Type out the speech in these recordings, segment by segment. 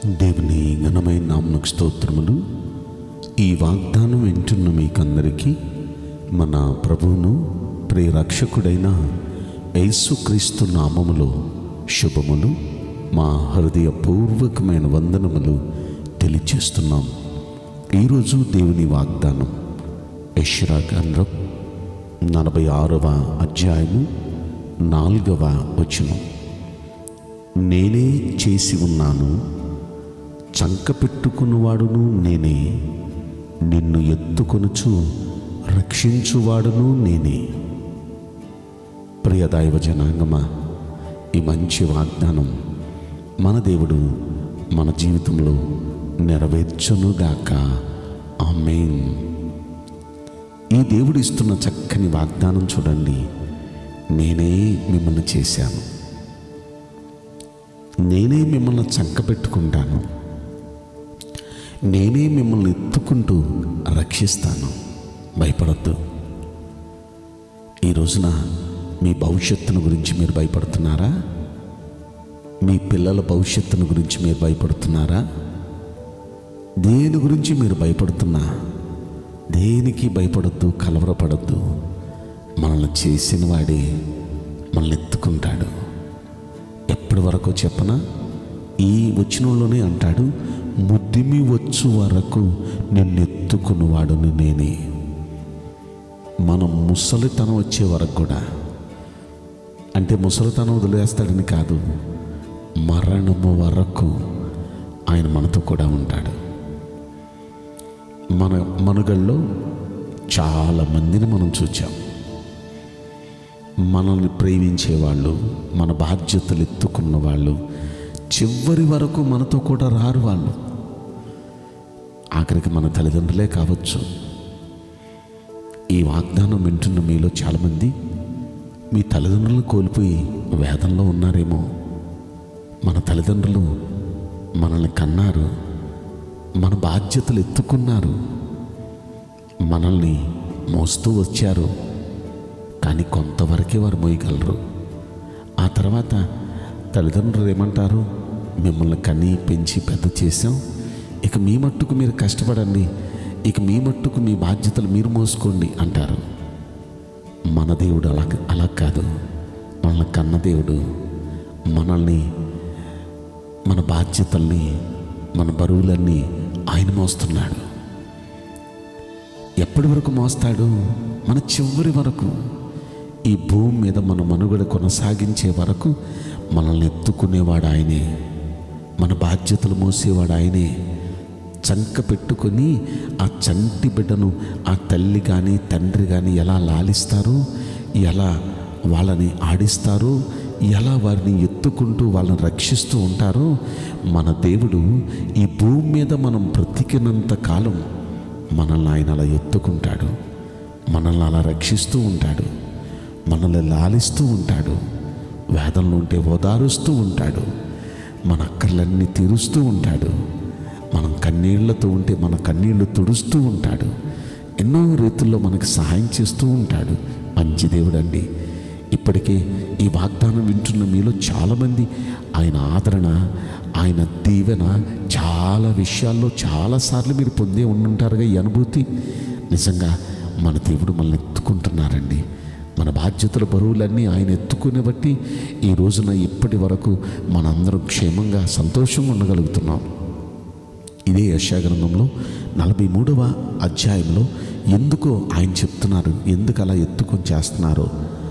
దేవుని ఘనమైన నామకు స్తోత్రములు ఈ వాగ్దానం వింటున్న మీకందరికీ మన ప్రభువును ప్రియరక్షకుడైన యేసుక్రీస్తు నామములో శుభములు మా హృదయపూర్వకమైన వందనములు తెలియచేస్తున్నాం ఈరోజు దేవుని వాగ్దానం యశ్రా గ్రంథం నలభై ఆరవ అధ్యాయము నాలుగవ వచనం నేనే చేసి ఉన్నాను చంక పెట్టుకున్నవాడును నేనే నిన్ను ఎత్తుకొనుచు రక్షించువాడును నేనే ప్రియ దైవ జనాంగమా ఈ మంచి వాగ్దానం మన దేవుడు మన జీవితంలో నెరవేర్చునుగాక ఆమేన్ ఈ దేవుడు ఇస్తున్న చక్కని వాగ్దానం చూడండి నేనే మిమ్మల్ని చేశాను నేనే మిమ్మల్ని చంక పెట్టుకుంటాను నేనే మిమ్మల్ని ఎత్తుకుంటూ రక్షిస్తాను భయపడద్దు ఈ రోజున మీ భవిష్యత్తును గురించి మీరు భయపడుతున్నారా మీ పిల్లల భవిష్యత్తును గురించి మీరు భయపడుతున్నారా దేని గురించి మీరు భయపడుతున్నా దేనికి భయపడద్దు కలవరపడద్దు మనల్ని చేసిన వాడే మనల్ని ఎత్తుకుంటాడు ఎప్పటి వరకు చెప్పనా ఈ వచనంలోనే అంటాడు ముద్దిమి వచ్చు వరకు నిన్నెత్తుకున్నవాడును నేనే మనం ముసలితనం వచ్చే వరకు కూడా అంటే ముసలితనం వదిలేస్తాడని కాదు మరణము వరకు ఆయన మనతో కూడా ఉంటాడు మన మనుగల్లో చాలా మందిని మనం చూచాం మనల్ని ప్రేమించేవాళ్ళు మన బాధ్యతలు ఎత్తుకున్న వాళ్ళు చివరి వరకు మనతో కూడా రారు వాళ్ళు ఆఖరికి మన తల్లిదండ్రులే కావచ్చు ఈ వాగ్దానం వింటున్న మీలో చాలామంది మీ తల్లిదండ్రులను కోల్పోయి వేదంలో ఉన్నారేమో మన తల్లిదండ్రులు మనల్ని కన్నారు మన బాధ్యతలు ఎత్తుకున్నారు మనల్ని మోస్తూ వచ్చారు కానీ కొంతవరకే వారు మోయగలరు ఆ తర్వాత తల్లిదండ్రులు ఏమంటారు మిమ్మల్ని కని పెంచి పెద్ద చేసాం ఇక మీ మట్టుకు మీరు కష్టపడండి ఇక మీ మట్టుకు మీ బాధ్యతలు మీరు మోసుకోండి అంటారు మన దేవుడు అలా అలా కాదు మనల్ని కన్న దేవుడు మనల్ని మన బాధ్యతల్ని మన బరువులన్నీ ఆయన మోస్తున్నాడు ఎప్పటి వరకు మోస్తాడు మన చివరి వరకు ఈ భూమి మీద మన మనుగడ కొనసాగించే వరకు మనల్ని ఎత్తుకునేవాడు ఆయనే మన బాధ్యతలు మోసేవాడు ఆయనే చంక పెట్టుకొని ఆ చంటి బిడ్డను ఆ తల్లి కానీ తండ్రి కానీ ఎలా లాలిస్తారు ఎలా వాళ్ళని ఆడిస్తారు ఎలా వారిని ఎత్తుకుంటూ వాళ్ళని రక్షిస్తూ ఉంటారో మన దేవుడు ఈ భూమి మీద మనం బ్రతికినంత కాలం మనల్ని ఆయన అలా ఎత్తుకుంటాడు మనల్ని అలా రక్షిస్తూ ఉంటాడు మనల్ని లాలిస్తూ ఉంటాడు వేదంలో ఉంటే ఓదారుస్తూ ఉంటాడు మన అక్కర్లన్నీ తీరుస్తూ ఉంటాడు మనం కన్నీళ్లతో ఉంటే మన కన్నీళ్లు తుడుస్తూ ఉంటాడు ఎన్నో రీతుల్లో మనకు సహాయం చేస్తూ ఉంటాడు మంచి దేవుడండి ఇప్పటికే ఈ వాగ్దానం వింటున్న మీలో చాలామంది ఆయన ఆదరణ ఆయన దీవెన చాలా విషయాల్లో చాలాసార్లు మీరు పొందే ఉండుంటారుగా ఈ అనుభూతి నిజంగా మన దేవుడు మనల్ని ఎత్తుకుంటున్నారండి మన బాధ్యతల బరువులన్నీ ఆయన ఎత్తుకుని బట్టి ఈ రోజున ఇప్పటి వరకు మనందరం క్షేమంగా సంతోషంగా ఉండగలుగుతున్నాం ఇదే యశాగ్రంథంలో నలభై మూడవ అధ్యాయంలో ఎందుకో ఆయన చెప్తున్నారు ఎందుకు అలా ఎత్తుకొని చేస్తున్నారో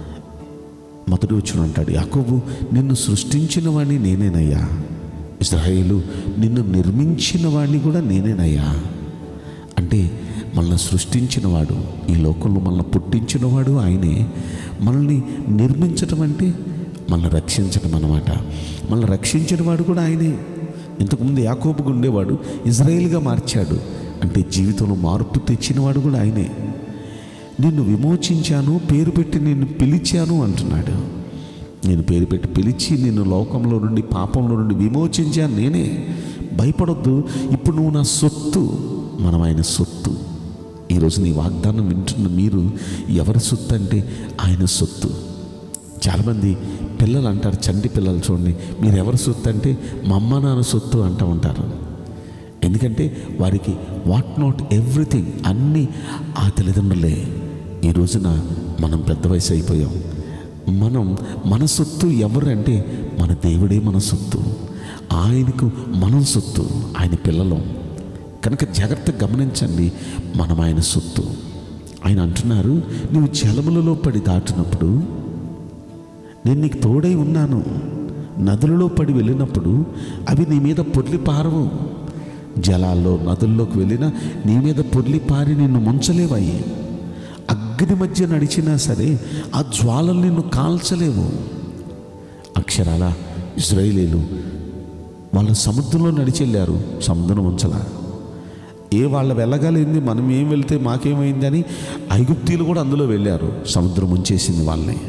మొదటి వచ్చిన అంటాడు యాకోబు నిన్ను సృష్టించిన వాడిని నేనేనయ్యా ఇజ్రాయేలు నిన్ను నిర్మించిన వాడిని కూడా నేనేనయ్యా అంటే మనల్ని సృష్టించినవాడు ఈ లోకంలో మనల్ని పుట్టించినవాడు ఆయనే మనల్ని నిర్మించటం అంటే మనల్ని రక్షించడం అన్నమాట మనల్ని రక్షించిన వాడు కూడా ఆయనే ఇంతకుముందు యాకోబుగా ఉండేవాడు ఇజ్రాయేల్గా మార్చాడు అంటే జీవితంలో మార్పు తెచ్చినవాడు కూడా ఆయనే నిన్ను విమోచించాను పేరు పెట్టి నిన్ను పిలిచాను అంటున్నాడు నేను పేరు పెట్టి పిలిచి నిన్ను లోకంలో నుండి పాపంలో నుండి విమోచించాను నేనే భయపడొద్దు ఇప్పుడు నువ్వు నా సొత్తు మనం ఆయన సొత్తు ఈరోజు నీ వాగ్దానం వింటున్న మీరు ఎవరి సొత్తు అంటే ఆయన సొత్తు చాలామంది పిల్లలు అంటారు చంటి పిల్లలు చూడండి మీరు ఎవరు సొత్తు అంటే మా అమ్మ నాన్న సొత్తు అంటూ ఉంటారు ఎందుకంటే వారికి వాట్ నాట్ ఎవ్రీథింగ్ అన్నీ ఆ తల్లిదండ్రులే ఈ రోజున మనం పెద్ద వయసు అయిపోయాం మనం మన సొత్తు ఎవరు అంటే మన దేవుడే మన సొత్తు ఆయనకు మనం సొత్తు ఆయన పిల్లలం కనుక జాగ్రత్త గమనించండి మనం ఆయన సొత్తు ఆయన అంటున్నారు నువ్వు జలములలో పడి దాటినప్పుడు నేను నీకు తోడై ఉన్నాను నదులలో పడి వెళ్ళినప్పుడు అవి నీ మీద పొర్లి పారవు జలాల్లో నదుల్లోకి వెళ్ళినా నీ మీద పొర్లి పారి నిన్ను ముంచలేవయ్యి అగ్ని మధ్య నడిచినా సరే ఆ జ్వాలలు నిన్ను కాల్చలేవు అక్షరాల ఇజ్రాయిలీలు వాళ్ళ సముద్రంలో నడిచి వెళ్ళారు సముద్రం ఉంచలా ఏ వాళ్ళ వెళ్ళగలిగింది మనం ఏం వెళ్తే మాకేమైంది అని ఐగుప్తీలు కూడా అందులో వెళ్ళారు సముద్రం ముంచేసింది వాళ్ళని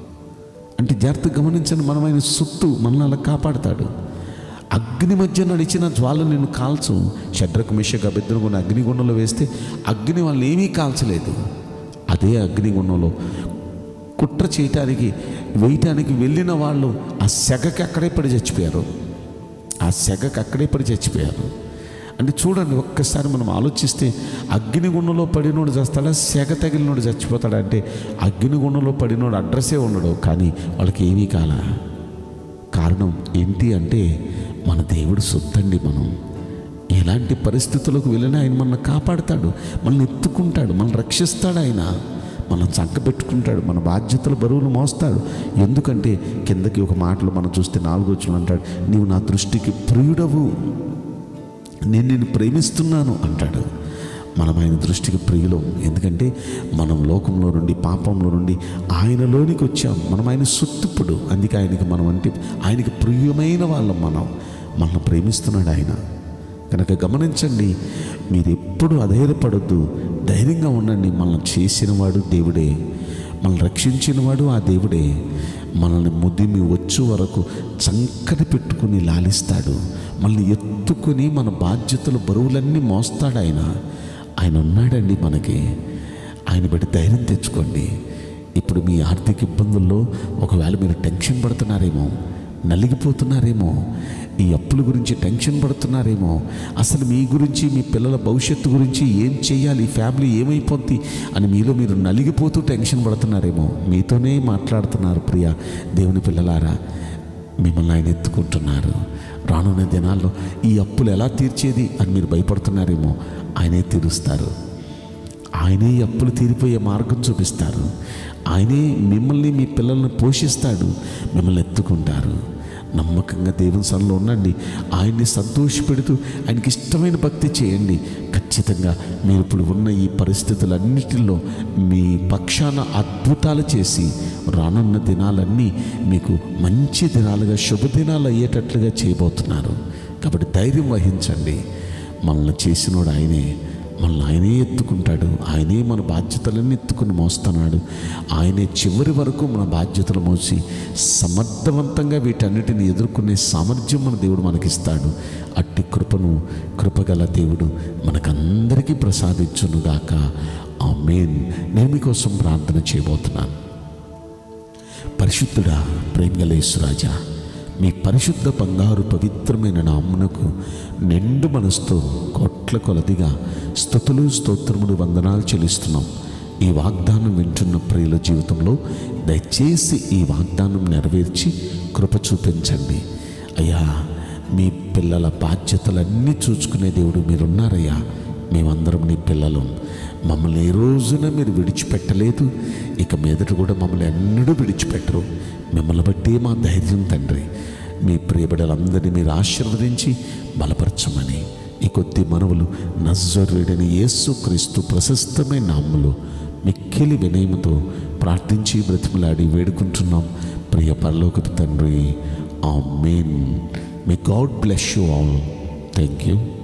అంటే జాగ్రత్త గమనించండి మనం ఆయన సొత్తు మనల్ని అలా కాపాడుతాడు అగ్ని మధ్య నడిచిన జ్వాల నిన్ను కాల్చు షడ్రకు మిషకు అభిద్రగున్న అగ్నిగుండంలో వేస్తే అగ్ని వాళ్ళని ఏమీ కాల్చలేదు అదే అగ్నిగుండంలో కుట్ర చేయటానికి వేయటానికి వెళ్ళిన వాళ్ళు ఆ సెగకి అక్కడే పడి చచ్చిపోయారు ఆ సెగకి అక్కడే పడి చచ్చిపోయారు అంటే చూడండి ఒక్కసారి మనం ఆలోచిస్తే అగ్నిగుండంలో పడినోడు చేస్తాడా సెగ తగిలినోడు చచ్చిపోతాడా అంటే అగ్నిగుండంలో పడినోడు అడ్రస్సే ఉండడు కానీ వాళ్ళకి ఏమీ కాల కారణం ఏంటి అంటే మన దేవుడు సొత్తండి మనం ఎలాంటి పరిస్థితులకు వెళ్ళినా ఆయన మనల్ని కాపాడుతాడు మనల్ని ఎత్తుకుంటాడు మనల్ని రక్షిస్తాడు ఆయన మనం చంక పెట్టుకుంటాడు మన బాధ్యతల బరువులు మోస్తాడు ఎందుకంటే కిందకి ఒక మాటలు మనం చూస్తే నాలుగో వచ్చిన అంటాడు నీవు నా దృష్టికి ప్రియుడవు నేను నిన్ను ప్రేమిస్తున్నాను అంటాడు మనం ఆయన దృష్టికి ప్రియులం ఎందుకంటే మనం లోకంలో నుండి పాపంలో నుండి ఆయనలోనికి వచ్చాం మనం ఆయన సొత్తుప్పుడు అందుకే ఆయనకి మనం అంటే ఆయనకి ప్రియమైన వాళ్ళం మనం మనల్ని ప్రేమిస్తున్నాడు ఆయన కనుక గమనించండి మీరు ఎప్పుడు అధైర్యపడొద్దు ధైర్యంగా ఉండండి మనల్ని చేసినవాడు దేవుడే మనల్ని రక్షించినవాడు ఆ దేవుడే మనల్ని ముదిమి వచ్చు వరకు చంకని పెట్టుకుని లాలిస్తాడు మనల్ని ఎత్తుకుని మన బాధ్యతలు బరువులన్నీ మోస్తాడు ఆయన ఆయన ఉన్నాడండి మనకి ఆయన బట్టి ధైర్యం తెచ్చుకోండి ఇప్పుడు మీ ఆర్థిక ఇబ్బందుల్లో ఒకవేళ మీరు టెన్షన్ పడుతున్నారేమో నలిగిపోతున్నారేమో ఈ అప్పుల గురించి టెన్షన్ పడుతున్నారేమో అసలు మీ గురించి మీ పిల్లల భవిష్యత్తు గురించి ఏం చేయాలి ఈ ఫ్యామిలీ ఏమైపోద్ది అని మీలో మీరు నలిగిపోతూ టెన్షన్ పడుతున్నారేమో మీతోనే మాట్లాడుతున్నారు ప్రియ దేవుని పిల్లలారా మిమ్మల్ని ఆయన ఎత్తుకుంటున్నారు రానున్న దినాల్లో ఈ అప్పులు ఎలా తీర్చేది అని మీరు భయపడుతున్నారేమో ఆయనే తీరుస్తారు ఆయనే ఈ అప్పులు తీరిపోయే మార్గం చూపిస్తారు ఆయనే మిమ్మల్ని మీ పిల్లల్ని పోషిస్తాడు మిమ్మల్ని ఎత్తుకుంటారు నమ్మకంగా దేవుని సన్నిలో ఉండండి ఆయన్ని సంతోషపెడుతూ ఆయనకి ఇష్టమైన భక్తి చేయండి ఖచ్చితంగా మీరు ఇప్పుడు ఉన్న ఈ పరిస్థితులన్నిటిలో మీ పక్షాన అద్భుతాలు చేసి రానున్న దినాలన్నీ మీకు మంచి దినాలుగా శుభదినాలు అయ్యేటట్లుగా చేయబోతున్నారు కాబట్టి ధైర్యం వహించండి మనల్ని చేసినోడు ఆయనే మనల్ని ఆయనే ఎత్తుకుంటాడు ఆయనే మన బాధ్యతలన్నీ ఎత్తుకుని మోస్తున్నాడు ఆయనే చివరి వరకు మన బాధ్యతలు మోసి సమర్థవంతంగా వీటన్నిటిని ఎదుర్కొనే సామర్థ్యం మన దేవుడు మనకిస్తాడు అట్టి కృపను కృపగల దేవుడు మనకందరికీ ప్రసాదించునుగాక ఆ మెయిన్ నేను మీకోసం ప్రార్థన చేయబోతున్నాను పరిశుద్ధుడా ప్రేమగలేశ్వరాజా మీ పరిశుద్ధ బంగారు పవిత్రమైన నామునకు నిండు మనసుతో కోట్ల కొలదిగా స్థుతులు స్తోత్రములు వందనాలు చెల్లిస్తున్నాం ఈ వాగ్దానం వింటున్న ప్రియుల జీవితంలో దయచేసి ఈ వాగ్దానం నెరవేర్చి కృప చూపించండి అయ్యా మీ పిల్లల బాధ్యతలన్నీ చూసుకునే దేవుడు మీరున్నారయ్యా మేమందరం నీ పిల్లలం మమ్మల్ని ఏ రోజున మీరు విడిచిపెట్టలేదు ఇక మీదట కూడా మమ్మల్ని ఎన్నడూ విడిచిపెట్టరు మిమ్మల్ని బట్టి మా ధైర్యం తండ్రి మీ ప్రియబిడలందరినీ మీరు ఆశీర్వదించి బలపరచమని ఈ కొద్ది మనవులు నజరుడని యేసు క్రీస్తు ప్రశస్తమైన నామములో మిక్కిలి వినయముతో ప్రార్థించి బ్రతిమలాడి వేడుకుంటున్నాం ప్రియ పరలోకపు తండ్రి amen may God bless you all thank you